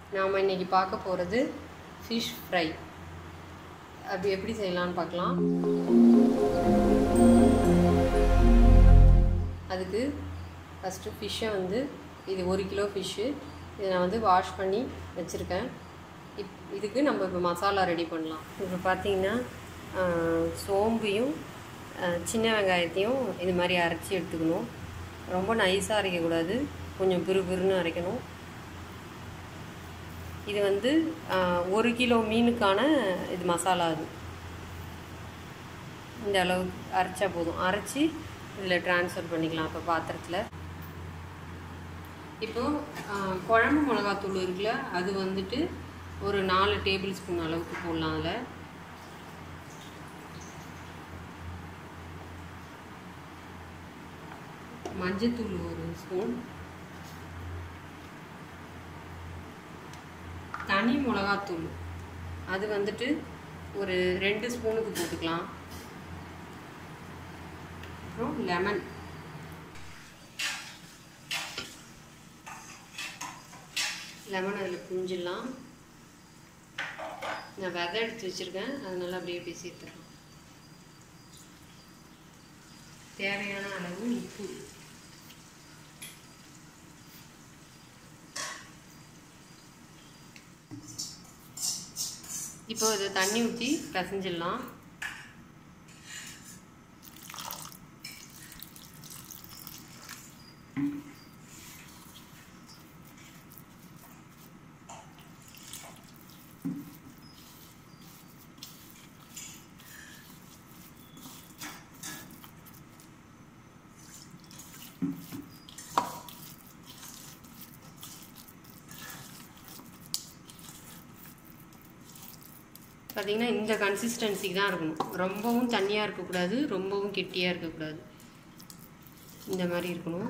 நாம் இன்றைக்கி பார்க்க போகிறது ஃபிஷ் ஃப்ரை அது எப்படி செய்யலாம்னு பார்க்கலாம் அதுக்கு ஃபஸ்ட்டு ஃபிஷ்ஷை வந்து இது ஒரு கிலோ ஃபிஷ்ஷு இதை நான் வந்து வாஷ் பண்ணி வச்சுருக்கேன் இப் இதுக்கு நம்ம இப்போ மசாலா ரெடி பண்ணலாம் இப்போ பார்த்தீங்கன்னா ஆஹ், சோம்பையும் ஆஹ், சின்ன வெங்காயத்தையும் இது மாதிரி அரைச்சி எடுத்துக்கணும் ரொம்ப நைஸாக அரைக்கக்கூடாது கொஞ்சம் பிறுபிறுன்னு அரைக்கணும் இது வந்து ஆஹ், ஒரு கிலோ மீனுக்கான இது மசாலா அது இந்த அளவுக்கு அரைச்சா போதும் அரைச்சி இதில் ட்ரான்ஸ்ஃபர் பண்ணிக்கலாம் இப்போ பாத்திரத்தில் இப்போது ஆஹ், குழம்பு மிளகாத்தூள் இருக்குல்ல அது வந்துட்டு ஒரு நாலு டேபிள் ஸ்பூன் அளவுக்கு போடலாம் அதில் மஞ்சத்தூள் ஒரு ஸ்பூன் தனி மிளகாத்தூள் அது வந்துட்டு ஒரு ரெண்டு ஸ்பூனுக்கு போட்டுக்கலாம் அப்புறம் லெமன் லெமன் அதில் புழிஞ்சிடலாம் நான் விதை எடுத்து வச்சுருக்கேன் அதனால அப்படியே அப்படியே சேர்த்துக்கலாம் தேவையான அளவு உப்பு இப்போ இதை தண்ணி ஊற்றி பிசைஞ்சிடலாம் பார்த்தீங்கன்னா இந்த கன்சிஸ்டன்சிக்கு தான் இருக்கணும் ரொம்பவும் தண்ணியாக இருக்கக்கூடாது ரொம்பவும் கெட்டியாக இருக்கக்கூடாது இந்த மாதிரி இருக்கணும்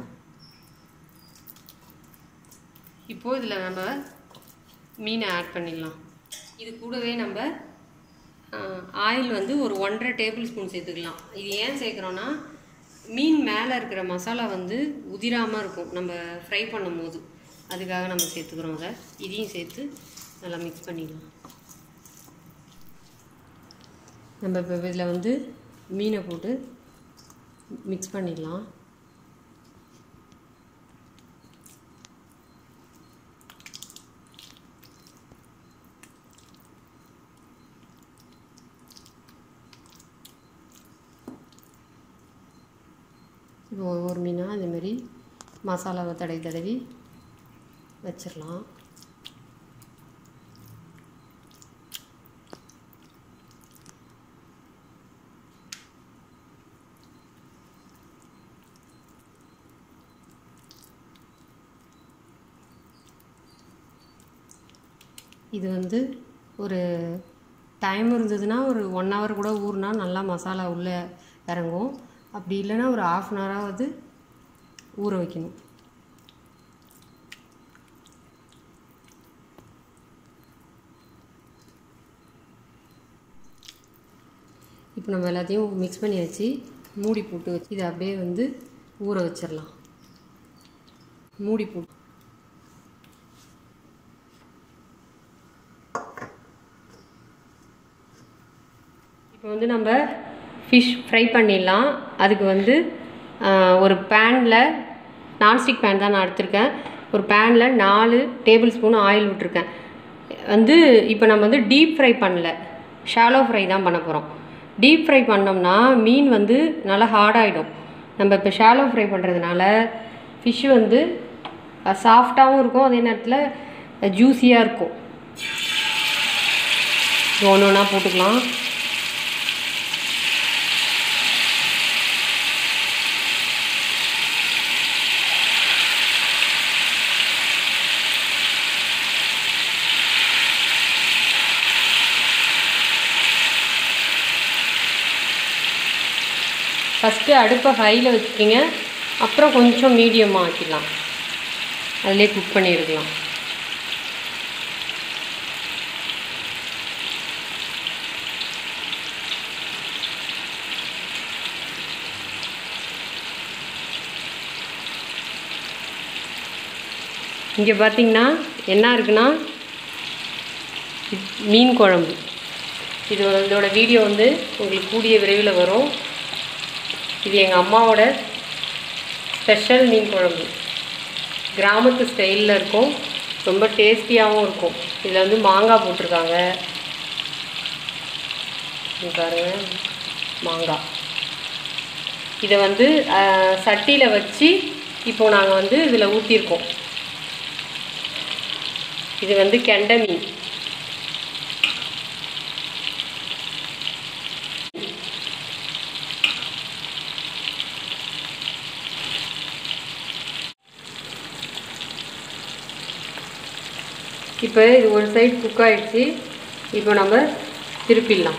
இப்போது இதில் நம்ம மீனை ஆட் பண்ணிடலாம் இது கூடவே நம்ம ஆயில் வந்து ஒரு ஒன்றரை டேபிள் ஸ்பூன் சேர்த்துக்கலாம் இது ஏன் சேர்க்குறோன்னா மீன் மேலே இருக்கிற மசாலா வந்து உதிராமல் இருக்கும் நம்ம ஃப்ரை பண்ணும்போது அதுக்காக நம்ம சேர்த்துக்கிறோம் அதை இதையும் சேர்த்து நல்லா மிக்ஸ் பண்ணிடலாம் நம்ம இப்போ இதில் வந்து மீனை போட்டு மிக்ஸ் பண்ணிடலாம் இப்போ ஒவ்வொரு மீனாக அதேமாரி மசாலாவை தடவி தடவி வச்சிடலாம் இது வந்து ஒரு டைம் இருந்ததுன்னா ஒரு ஒன் ஹவர் கூட ஊறினா நல்லா மசாலா உள்ளே இறங்கும் அப்படி இல்லைன்னா ஒரு ஆஃப் அன் ஹவராவது ஊற வைக்கணும் இப்போ நம்ம எல்லாத்தையும் மிக்ஸ் பண்ணி வச்சு மூடி போட்டு வச்சு இதை அப்படியே வந்து ஊற வச்சிடலாம் மூடி போட்டு இப்போ வந்து நம்ம ஃபிஷ் ஃப்ரை பண்ணிடலாம் அதுக்கு வந்து ஆஹ், ஒரு பேனில் நான்ஸ்டிக் பேன் தான் நான் எடுத்திருக்கேன் ஒரு பேனில் நாலு டேபிள் ஸ்பூன் ஆயில் விட்டுருக்கேன் வந்து இப்போ நம்ம வந்து டீப் ஃப்ரை பண்ணல ஷாலோ ஃப்ரை தான் பண்ண போகிறோம் டீப் ஃப்ரை பண்ணோம்னா மீன் வந்து நல்லா ஹார்டாகிடும் நம்ம இப்போ ஷாலோ ஃப்ரை பண்ணுறதுனால ஃபிஷ் வந்து சாஃப்டாகவும் இருக்கும் அதே நேரத்தில் ஜூஸியாக இருக்கும் ஒன்று ஒன்றா போட்டுக்கலாம் ஃபஸ்ட்டு அடுப்பை ஹையில் வச்சுக்கிங்க அப்புறம் கொஞ்சம் மீடியமாக ஆக்கிடலாம் அதிலே குக் பண்ணி எடுக்கலாம் இங்கே பார்த்தீங்கன்னா என்ன இருக்குன்னா இது மீன் குழம்பு இது இதோட வீடியோ வந்து உங்களுக்கு கூடிய விரைவில் வரும் இது எங்கள் அம்மாவோட ஸ்பெஷல் மீன் குழம்பு கிராமத்து ஸ்டைலில் இருக்கும் ரொம்ப டேஸ்டியாகவும் இருக்கும் இதில் வந்து மாங்காய் போட்டிருக்காங்க இங்க பாருங்க மாங்காய் இதை வந்து சட்டியில் வச்சு இப்போ நாங்கள் வந்து இதில் ஊற்றிருக்கோம் இது வந்து கெண்டை மீன் இப்போ இது ஒரு சைடு குக் ஆயிடுச்சு இப்போ நம்ம திருப்பிடலாம்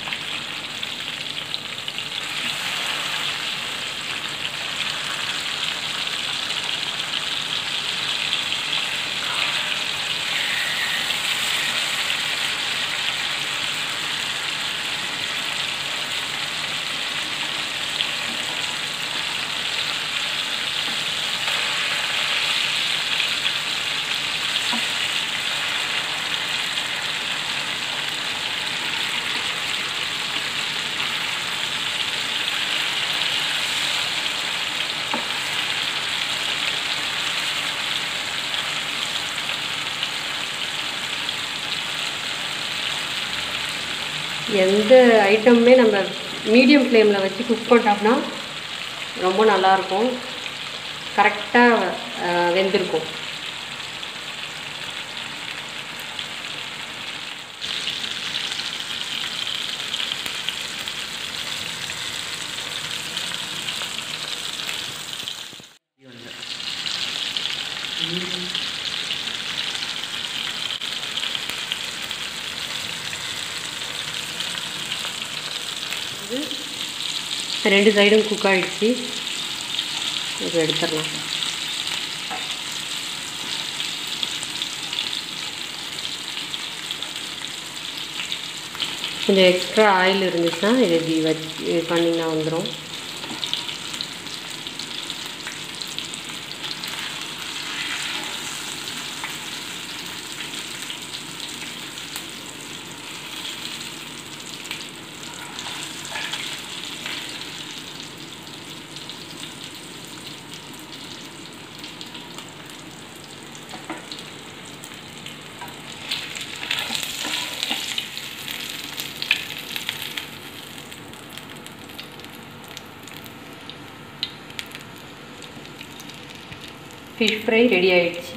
எந்த ஐட்டமுமே நம்ம மீடியம் ஃப்ளேமில் வச்சு குக் பண்ணோம்னா ரொம்ப நல்லாயிருக்கும் கரெக்டாக வெந்திருக்கும் இது ரெண்டு சைடும் குக் ஆகிடுச்சு இப்போ எடுத்துடலாம் கொஞ்சம் எக்ஸ்ட்ரா ஆயில் இருந்துச்சுன்னா இது இப்படி வச்சு இது பண்ணிங்கன்னா வந்துடும் ஃபிஷ் ஃப்ரை ரெடி ஆயிடுச்சு